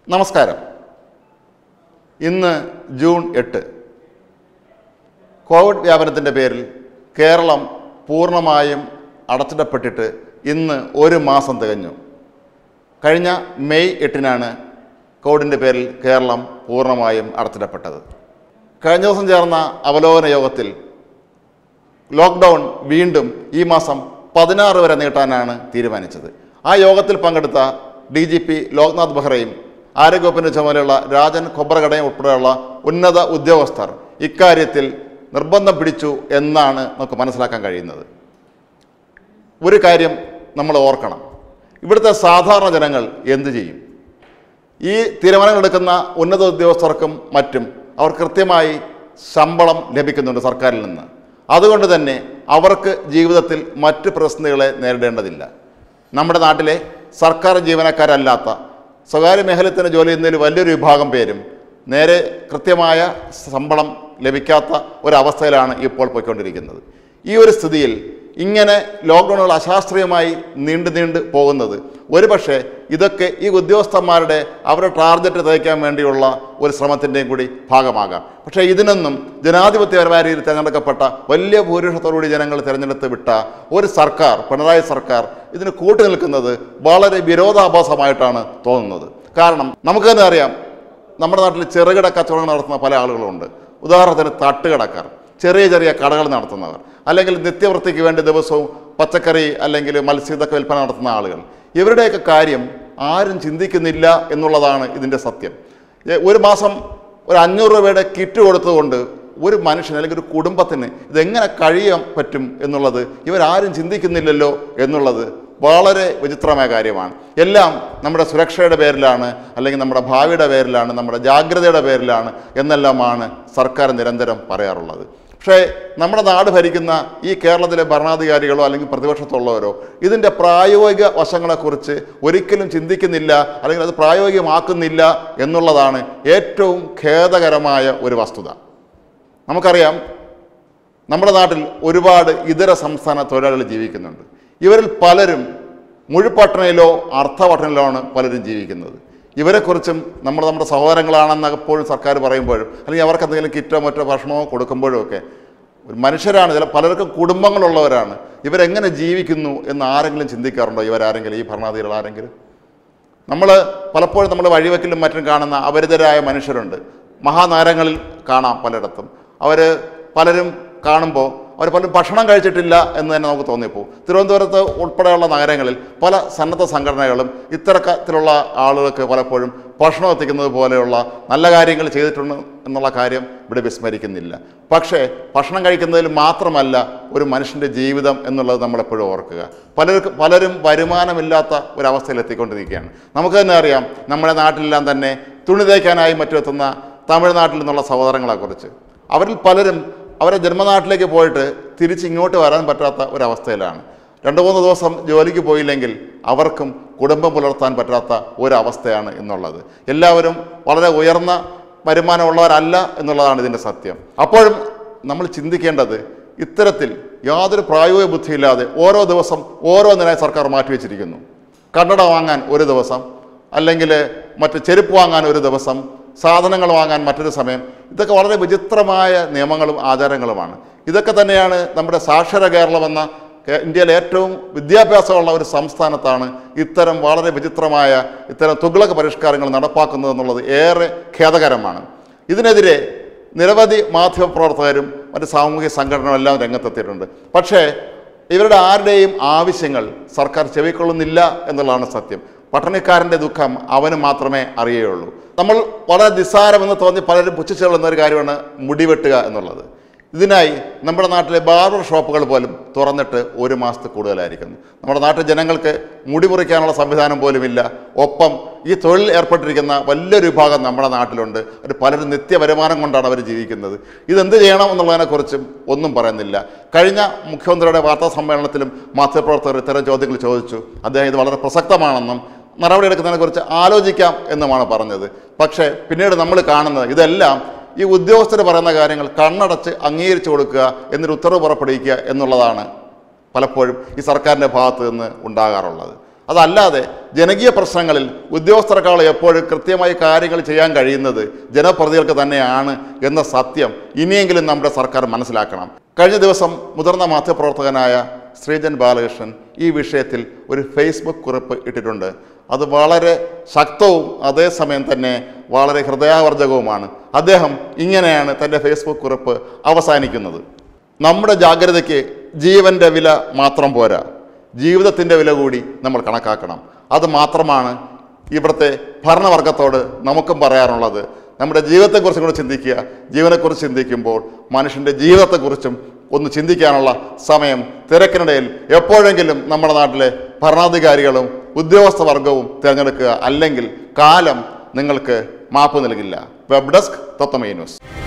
നമസ്കാരം ഇന്ന് ജൂൺ എട്ട് കോവിഡ് വ്യാപനത്തിൻ്റെ പേരിൽ കേരളം പൂർണ്ണമായും അടച്ചിടപ്പെട്ടിട്ട് ഇന്ന് ഒരു മാസം തികഞ്ഞു കഴിഞ്ഞ മെയ് എട്ടിനാണ് കോവിഡിൻ്റെ പേരിൽ കേരളം പൂർണ്ണമായും അടച്ചിടപ്പെട്ടത് കഴിഞ്ഞ ദിവസം ചേർന്ന അവലോകന യോഗത്തിൽ ലോക്ക്ഡൗൺ വീണ്ടും ഈ മാസം പതിനാറ് വരെ നീട്ടാനാണ് തീരുമാനിച്ചത് ആ യോഗത്തിൽ പങ്കെടുത്ത ഡി ജി പി ലോക്നാഥ് ബെഹ്റയും ആരോഗ്യവകുപ്പിൻ്റെ ചുമതലയുള്ള രാജൻ കൊബ്രഗഡയും ഉൾപ്പെടെയുള്ള ഉന്നത ഉദ്യോഗസ്ഥർ ഇക്കാര്യത്തിൽ നിർബന്ധം പിടിച്ചു എന്നാണ് നമുക്ക് മനസ്സിലാക്കാൻ കഴിയുന്നത് ഒരു കാര്യം നമ്മൾ ഓർക്കണം ഇവിടുത്തെ സാധാരണ ജനങ്ങൾ എന്തു ചെയ്യും ഈ തീരുമാനങ്ങൾ എടുക്കുന്ന ഉന്നത ഉദ്യോഗസ്ഥർക്കും മറ്റും അവർ കൃത്യമായി ശമ്പളം ലഭിക്കുന്നുണ്ട് സർക്കാരിൽ നിന്ന് അതുകൊണ്ട് തന്നെ അവർക്ക് ജീവിതത്തിൽ മറ്റ് പ്രതിസന്ധികളെ നേരിടേണ്ടതില്ല നമ്മുടെ നാട്ടിലെ സർക്കാർ ജീവനക്കാരല്ലാത്ത സ്വകാര്യ മേഖലയിൽ തന്നെ ജോലി ചെയ്യുന്നതിൽ വലിയൊരു വിഭാഗം പേരും നേരെ കൃത്യമായ ശമ്പളം ലഭിക്കാത്ത ഒരവസ്ഥയിലാണ് ഇപ്പോൾ പോയിക്കൊണ്ടിരിക്കുന്നത് ഈ ഒരു സ്ഥിതിയിൽ ഇങ്ങനെ ലോക്ക്ഡൗണുകൾ അശാസ്ത്രീയമായി നീണ്ടു നീണ്ട് പോകുന്നത് ഒരുപക്ഷെ ഇതൊക്കെ ഈ ഉദ്യോഗസ്ഥന്മാരുടെ അവരുടെ ടാർഗറ്റ് തയ്ക്കാൻ വേണ്ടിയുള്ള ഒരു ശ്രമത്തിൻ്റെയും കൂടി ഭാഗമാകാം പക്ഷേ ഇതിനൊന്നും ജനാധിപത്യപരമായ രീതിയിൽ തിരഞ്ഞെടുക്കപ്പെട്ട വലിയ ഭൂരിപക്ഷത്തോടുകൂടി ജനങ്ങൾ തിരഞ്ഞെടുത്ത് വിട്ട ഒരു സർക്കാർ പിണറായി സർക്കാർ ഇതിന് കൂട്ടു നിൽക്കുന്നത് വളരെ വിരോധാഭാസമായിട്ടാണ് തോന്നുന്നത് കാരണം നമുക്ക് തന്നെ അറിയാം നമ്മുടെ നാട്ടിൽ ചെറുകിട കച്ചവടങ്ങൾ നടത്തുന്ന പല ആളുകളുണ്ട് ഉദാഹരണത്തിന് തട്ടുകടക്കാർ ചെറിയ ചെറിയ കടകൾ നടത്തുന്നവർ അല്ലെങ്കിൽ നിത്യവൃത്തിക്ക് വേണ്ടി ദിവസവും പച്ചക്കറി അല്ലെങ്കിൽ മത്സ്യ ഇതൊക്കെ വിൽപ്പന നടത്തുന്ന ആളുകൾ ഇവരുടെയൊക്കെ കാര്യം ആരും ചിന്തിക്കുന്നില്ല എന്നുള്ളതാണ് ഇതിൻ്റെ സത്യം ഏ, ഒരു മാസം ഒരു അഞ്ഞൂറ് രൂപയുടെ കിറ്റ് കൊടുത്തുകൊണ്ട് ഒരു മനുഷ്യന് അല്ലെങ്കിൽ ഒരു കുടുംബത്തിന് ഇതെങ്ങനെ കഴിയാൻ പറ്റും എന്നുള്ളത് ഇവരാരും ചിന്തിക്കുന്നില്ലല്ലോ എന്നുള്ളത് വളരെ വിചിത്രമായ കാര്യമാണ് എല്ലാം നമ്മുടെ സുരക്ഷയുടെ പേരിലാണ് അല്ലെങ്കിൽ നമ്മുടെ ഭാവിയുടെ പേരിലാണ് നമ്മുടെ ജാഗ്രതയുടെ പേരിലാണ് എന്നെല്ലാമാണ് സർക്കാർ നിരന്തരം പറയാറുള്ളത് പക്ഷേ നമ്മുടെ നാട് ഭരിക്കുന്ന ഈ കേരളത്തിലെ ഭരണാധികാരികളോ അല്ലെങ്കിൽ പ്രതിപക്ഷത്തുള്ളവരോ ഇതിൻ്റെ പ്രായോഗിക വശങ്ങളെക്കുറിച്ച് ഒരിക്കലും ചിന്തിക്കുന്നില്ല അല്ലെങ്കിൽ അത് പ്രായോഗികമാക്കുന്നില്ല എന്നുള്ളതാണ് ഏറ്റവും ഖേദകരമായ ഒരു വസ്തുത നമുക്കറിയാം നമ്മുടെ നാട്ടിൽ ഒരുപാട് ഇതര സംസ്ഥാന തൊഴിലാളികൾ ജീവിക്കുന്നുണ്ട് ഇവരിൽ പലരും മുഴുപട്ടണയിലോ അർത്ഥപട്ടണയിലോ ആണ് പലരും ജീവിക്കുന്നത് ഇവരെക്കുറിച്ചും നമ്മൾ നമ്മുടെ സഹോദരങ്ങളാണെന്ന് എപ്പോഴും സർക്കാർ പറയുമ്പോഴും അല്ലെങ്കിൽ അവർക്ക് എന്തെങ്കിലും കിറ്റോ മറ്റോ ഭക്ഷണമോ കൊടുക്കുമ്പോഴും ഒക്കെ ഒരു മനുഷ്യരാണ് ചില പലർക്കും കുടുംബങ്ങളുള്ളവരാണ് ഇവരെങ്ങനെ ജീവിക്കുന്നു എന്ന് ആരെങ്കിലും ചിന്തിക്കാറുണ്ടോ ഇവരാരെങ്കിലും ഈ ഭരണാധികാരികൾ ആരെങ്കിലും നമ്മൾ പലപ്പോഴും നമ്മൾ വഴിവെക്കലും മറ്റും കാണുന്ന അപരിതരായ മനുഷ്യരുണ്ട് മഹാനഗരങ്ങളിൽ കാണാം പലയിടത്തും അവർ പലരും കാണുമ്പോൾ അവർ പലരും ഭക്ഷണം കഴിച്ചിട്ടില്ല എന്ന് തന്നെ നമുക്ക് തോന്നിപ്പോവും തിരുവനന്തപുരത്ത് ഉൾപ്പെടെയുള്ള നഗരങ്ങളിൽ പല സന്നദ്ധ സംഘടനകളും ഇത്തരത്തിലുള്ള ആളുകൾക്ക് പലപ്പോഴും ഭക്ഷണം എത്തിക്കുന്നത് പോലെയുള്ള നല്ല കാര്യങ്ങൾ ചെയ്തിട്ടുണ്ട് എന്നുള്ള കാര്യം ഇവിടെ വിസ്മരിക്കുന്നില്ല പക്ഷേ ഭക്ഷണം കഴിക്കുന്നതിൽ മാത്രമല്ല ഒരു മനുഷ്യൻ്റെ ജീവിതം എന്നുള്ളത് നമ്മളെപ്പോഴും ഓർക്കുക പലർക്കും പലരും വരുമാനമില്ലാത്ത ഒരവസ്ഥയിൽ എത്തിക്കൊണ്ടിരിക്കുകയാണ് നമുക്ക് തന്നെ അറിയാം നമ്മുടെ നാട്ടിലെല്ലാം തന്നെ തുണി തയ്ക്കാനായി മറ്റും എത്തുന്ന തമിഴ്നാട്ടിൽ നിന്നുള്ള സഹോദരങ്ങളെക്കുറിച്ച് അവരിൽ പലരും അവരെ ജന്മനാട്ടിലേക്ക് പോയിട്ട് തിരിച്ച് ഇങ്ങോട്ട് വരാൻ പറ്റാത്ത ഒരവസ്ഥയിലാണ് രണ്ട് മൂന്ന് ദിവസം ജോലിക്ക് പോയില്ലെങ്കിൽ അവർക്കും കുടുംബം പുലർത്താൻ പറ്റാത്ത ഒരവസ്ഥയാണ് എന്നുള്ളത് എല്ലാവരും വളരെ ഉയർന്ന വരുമാനമുള്ളവരല്ല എന്നുള്ളതാണ് ഇതിൻ്റെ സത്യം അപ്പോഴും നമ്മൾ ചിന്തിക്കേണ്ടത് ഇത്തരത്തിൽ യാതൊരു പ്രായോഗിക ബുദ്ധിയില്ലാതെ ഓരോ ദിവസം ഓരോന്നിനായി സർക്കാർ മാറ്റിവെച്ചിരിക്കുന്നു കണ്ണട വാങ്ങാൻ ഒരു ദിവസം അല്ലെങ്കിൽ മറ്റ് ചെരുപ്പ് വാങ്ങാൻ ഒരു ദിവസം സാധനങ്ങൾ വാങ്ങാൻ മറ്റൊരു സമയം ഇതൊക്കെ വളരെ വിചിത്രമായ നിയമങ്ങളും ആചാരങ്ങളുമാണ് ഇതൊക്കെ തന്നെയാണ് നമ്മുടെ സാക്ഷര കേരളം എന്ന കേ- ഇന്ത്യയിലെ ഏറ്റവും വിദ്യാഭ്യാസമുള്ള ഒരു സംസ്ഥാനത്താണ് ഇത്തരം വളരെ വിചിത്രമായ ഇത്തരം തുഗ്ലക പരിഷ്കാരങ്ങൾ നടപ്പാക്കുന്നത് എന്നുള്ളത് ഏറെ ഖേദകരമാണ് ഇതിനെതിരെ നിരവധി മാധ്യമപ്രവർത്തകരും മറ്റ് സാമൂഹിക സംഘടനകളും എല്ലാം രംഗത്തെത്തിയിട്ടുണ്ട് പക്ഷേ ഇവരുടെ ആരുടെയും ആവശ്യങ്ങൾ സർക്കാർ ചെവിക്കൊള്ളുന്നില്ല എന്നുള്ളതാണ് സത്യം പട്ടണക്കാരൻ്റെ ദുഃഖം അവന് മാത്രമേ അറിയുകയുള്ളൂ നമ്മൾ വളരെ നിസ്സാരമെന്ന് തോന്നി പലരും പുച്ഛിച്ചുകൊള്ളുന്ന ഒരു കാര്യമാണ് മുടിവെട്ടുക എന്നുള്ളത് ഇതിനായി നമ്മുടെ നാട്ടിലെ ബാർബർ ഷോപ്പുകൾ പോലും തുറന്നിട്ട് ഒരു മാസത്തിൽ കൂടുതലായിരിക്കുന്നു നമ്മുടെ നാട്ടിൽ ജനങ്ങൾക്ക് മുടി മുറിക്കാനുള്ള സംവിധാനം പോലുമില്ല ഒപ്പം ഈ തൊഴിൽ ഏർപ്പെട്ടിരിക്കുന്ന വലിയൊരു വിഭാഗം നമ്മുടെ നാട്ടിലുണ്ട് ഒരു പലരും നിത്യ വരുമാനം കൊണ്ടാണ് അവർ ജീവിക്കുന്നത് ഇതെന്ത് ചെയ്യണം എന്നുള്ളതിനെക്കുറിച്ചും ഒന്നും പറയുന്നില്ല കഴിഞ്ഞ മുഖ്യമന്ത്രിയുടെ വാർത്താ സമ്മേളനത്തിലും മാധ്യമപ്രവർത്തകർ ഇത്തരം ചോദ്യങ്ങൾ ചോദിച്ചു അദ്ദേഹം ഇത് വളരെ പ്രസക്തമാണെന്നും നടപടിയെടുക്കുന്നതിനെക്കുറിച്ച് ആലോചിക്കാം എന്നുമാണ് പറഞ്ഞത് പക്ഷേ പിന്നീട് നമ്മൾ കാണുന്നത് ഇതെല്ലാം ഈ ഉദ്യോഗസ്ഥർ പറയുന്ന കാര്യങ്ങൾ കണ്ണടച്ച് അംഗീകരിച്ചു കൊടുക്കുക എന്നൊരു ഉത്തരവ് പുറപ്പെടുവിക്കുക എന്നുള്ളതാണ് പലപ്പോഴും ഈ സർക്കാരിൻ്റെ ഭാഗത്ത് നിന്ന് ഉണ്ടാകാറുള്ളത് അതല്ലാതെ ജനകീയ പ്രശ്നങ്ങളിൽ ഉദ്യോഗസ്ഥരെക്കാൾ എപ്പോഴും കൃത്യമായി കാര്യങ്ങൾ ചെയ്യാൻ കഴിയുന്നത് ജനപ്രതികൾക്ക് തന്നെയാണ് എന്ന സത്യം ഇനിയെങ്കിലും നമ്മുടെ സർക്കാർ മനസ്സിലാക്കണം കഴിഞ്ഞ ദിവസം മുതിർന്ന മാധ്യമപ്രവർത്തകനായ ശ്രീജൻ ബാലകൃഷ്ണൻ ഈ വിഷയത്തിൽ ഒരു ഫേസ്ബുക്ക് കുറിപ്പ് ഇട്ടിട്ടുണ്ട് അത് വളരെ ശക്തവും അതേസമയം തന്നെ വളരെ ഹൃദയാവർജകവുമാണ് അദ്ദേഹം ഇങ്ങനെയാണ് തൻ്റെ ഫേസ്ബുക്ക് കുറിപ്പ് അവസാനിക്കുന്നത് നമ്മുടെ ജാഗ്രതയ്ക്ക് ജീവൻ്റെ വില മാത്രം പോരാ ജീവിതത്തിൻ്റെ വില കൂടി നമ്മൾ കണക്കാക്കണം അത് മാത്രമാണ് ഇവിടുത്തെ ഭരണവർഗത്തോട് നമുക്കും പറയാനുള്ളത് നമ്മുടെ ജീവിതത്തെക്കുറിച്ചും കൂടെ ചിന്തിക്കുക ജീവനെക്കുറിച്ച് ചിന്തിക്കുമ്പോൾ മനുഷ്യൻ്റെ ജീവിതത്തെക്കുറിച്ചും ഒന്ന് ചിന്തിക്കാനുള്ള സമയം തിരക്കിനിടയിൽ എപ്പോഴെങ്കിലും നമ്മുടെ നാട്ടിലെ ഭരണാധികാരികളും ഉദ്യോഗസ്ഥ വർഗവും തിരഞ്ഞെടുക്കുക അല്ലെങ്കിൽ കാലം നിങ്ങൾക്ക് മാപ്പ് നൽകില്ല വെബ് ഡെസ്ക് തത്വമേ ന്യൂസ്